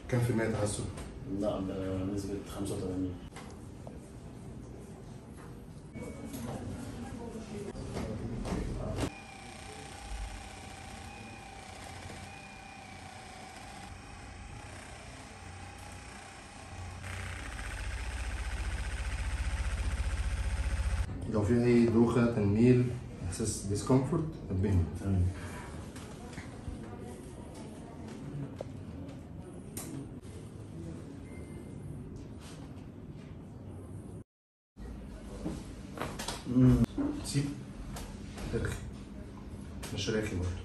كم في المية تحسن؟ لا بنسبة 85 لو في أي دوخة تنميل إحساس ديسكومفورت نبهني تمام سيب رخي مش راخي برضه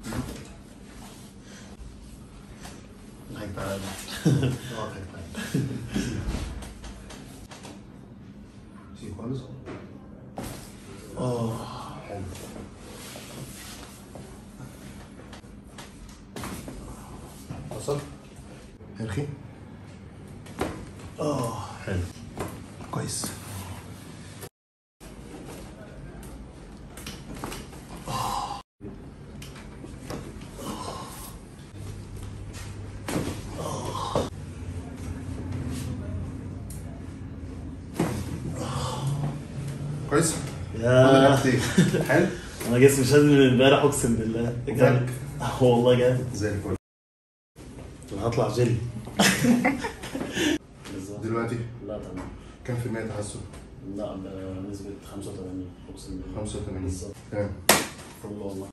ضحكت على اه طيب سيب خالص اه حلو وصل ارخي اه حلو كويس كويس يا كتير حلو انا جسمي شد من امبارح اقسم بالله جامد آه، والله جامد زي الفل انا هطلع جري بالظبط دلوقتي لا تمام كم في المية تحسن؟ لا بنسبة 85 اقسم بالله 85 بالظبط تمام والله والله